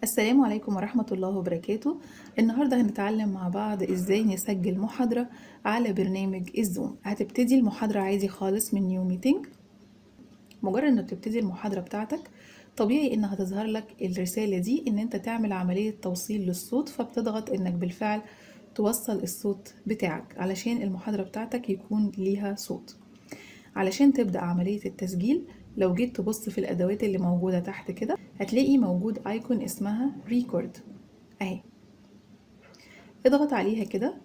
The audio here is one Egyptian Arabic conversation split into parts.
السلام عليكم ورحمة الله وبركاته النهاردة هنتعلم مع بعض ازاي نسجل محاضرة على برنامج الزوم هتبتدي المحاضرة عادي خالص من نيو ميتنج مجرد ما بتبتدي المحاضرة بتاعتك طبيعي ان هتظهر لك الرسالة دي ان انت تعمل عملية توصيل للصوت فبتضغط انك بالفعل توصل الصوت بتاعك علشان المحاضرة بتاعتك يكون ليها صوت علشان تبدأ عملية التسجيل لو جيت تبص في الأدوات اللي موجودة تحت كده هتلاقي موجود ايكون اسمها ريكورد اهي اضغط عليها كده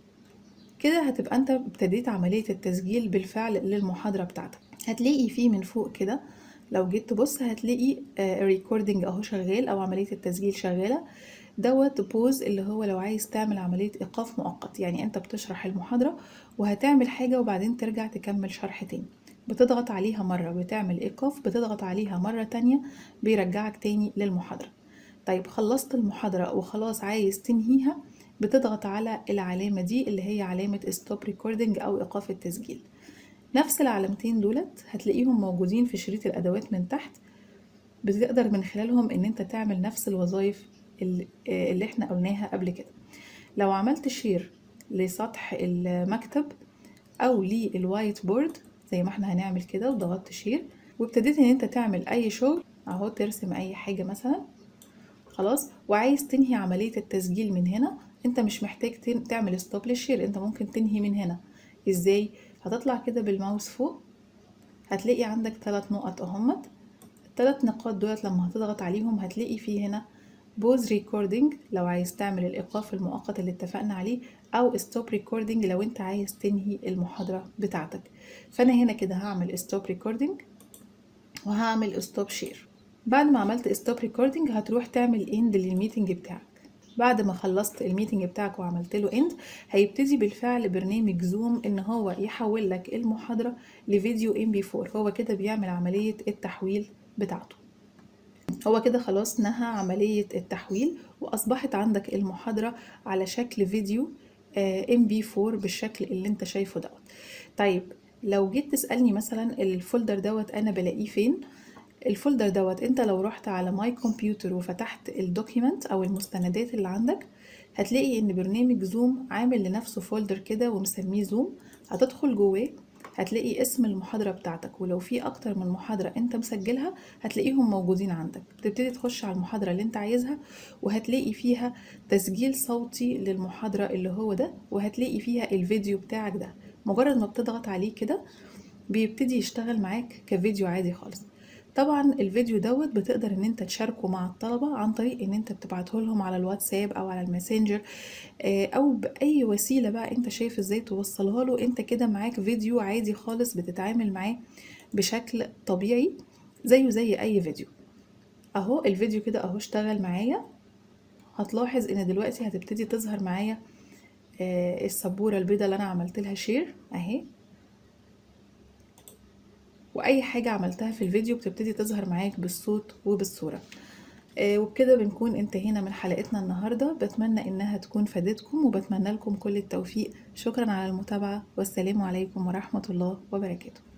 كده هتبقى انت ابتديت عملية التسجيل بالفعل للمحاضرة بتاعتك هتلاقي فيه من فوق كده لو جيت تبص هتلاقي ريكوردنج اهو شغال او عملية التسجيل شغالة دوت بوز اللي هو لو عايز تعمل عملية ايقاف مؤقت يعني انت بتشرح المحاضرة وهتعمل حاجة وبعدين ترجع تكمل شرح تاني بتضغط عليها مرة بتعمل إيقاف بتضغط عليها مرة تانية بيرجعك تاني للمحاضرة طيب خلصت المحاضرة وخلاص عايز تنهيها بتضغط على العلامة دي اللي هي علامة stop recording أو إيقاف التسجيل نفس العلامتين دولت هتلاقيهم موجودين في شريط الأدوات من تحت بتقدر من خلالهم إن أنت تعمل نفس الوظائف اللي احنا قلناها قبل كده لو عملت شير لسطح المكتب أو للوايت بورد زي ما احنا هنعمل كده وضغطت شير وابتديت ان انت تعمل اي شغل اهو ترسم اي حاجة مثلا خلاص وعايز تنهي عملية التسجيل من هنا انت مش محتاج تعمل ستوب للشير انت ممكن تنهي من هنا ازاي هتطلع كده بالماوس فوق هتلاقي عندك ثلاث نقط اهمت الثلاث نقاط دولت لما هتضغط عليهم هتلاقي فيه هنا بوز ريكوردنج لو عايز تعمل الايقاف المؤقت اللي اتفقنا عليه او ستوب ريكوردنج لو انت عايز تنهي المحاضره بتاعتك فانا هنا كده هعمل ستوب ريكوردنج وهعمل ستوب شير بعد ما عملت ستوب ريكوردنج هتروح تعمل اند للميتنج بتاعك بعد ما خلصت الميتنج بتاعك وعملت له اند هيبتدي بالفعل برنامج زوم ان هو يحول لك المحاضره لفيديو ام بي 4 هو كده بيعمل عمليه التحويل بتاعته هو كده خلاص نهى عملية التحويل وأصبحت عندك المحاضرة على شكل فيديو ام بي 4 بالشكل اللي انت شايفه دوت طيب لو جيت تسألني مثلا الفولدر دوت أنا بلاقيه فين الفولدر دوت انت لو رحت على ماي كمبيوتر وفتحت الدوكيمنت او المستندات اللي عندك هتلاقي ان برنامج زوم عامل لنفسه فولدر كده ومسميه زوم هتدخل جواه هتلاقي اسم المحاضرة بتاعتك ولو في أكتر من محاضرة أنت مسجلها هتلاقيهم موجودين عندك بتبتدي تخش على المحاضرة اللي أنت عايزها وهتلاقي فيها تسجيل صوتي للمحاضرة اللي هو ده وهتلاقي فيها الفيديو بتاعك ده مجرد ما بتضغط عليه كده بيبتدي يشتغل معاك كفيديو عادي خالص طبعا الفيديو دوت بتقدر ان انت تشاركه مع الطلبة عن طريق ان انت بتبعته لهم على الواتساب او على الماسنجر او باي وسيلة بقى انت شايف ازاي توصلها له انت كده معاك فيديو عادي خالص بتتعامل معاه بشكل طبيعي زيه زي اي فيديو اهو الفيديو كده اهو اشتغل معايا هتلاحظ ان دلوقتي هتبتدي تظهر معايا السبورة البيضة اللي انا عملت لها شير اهي واي حاجة عملتها في الفيديو بتبتدي تظهر معاك بالصوت وبالصورة آه وبكده بنكون انتهينا من حلقتنا النهاردة بتمنى انها تكون فادتكم وبتمنى لكم كل التوفيق شكرا على المتابعة والسلام عليكم ورحمة الله وبركاته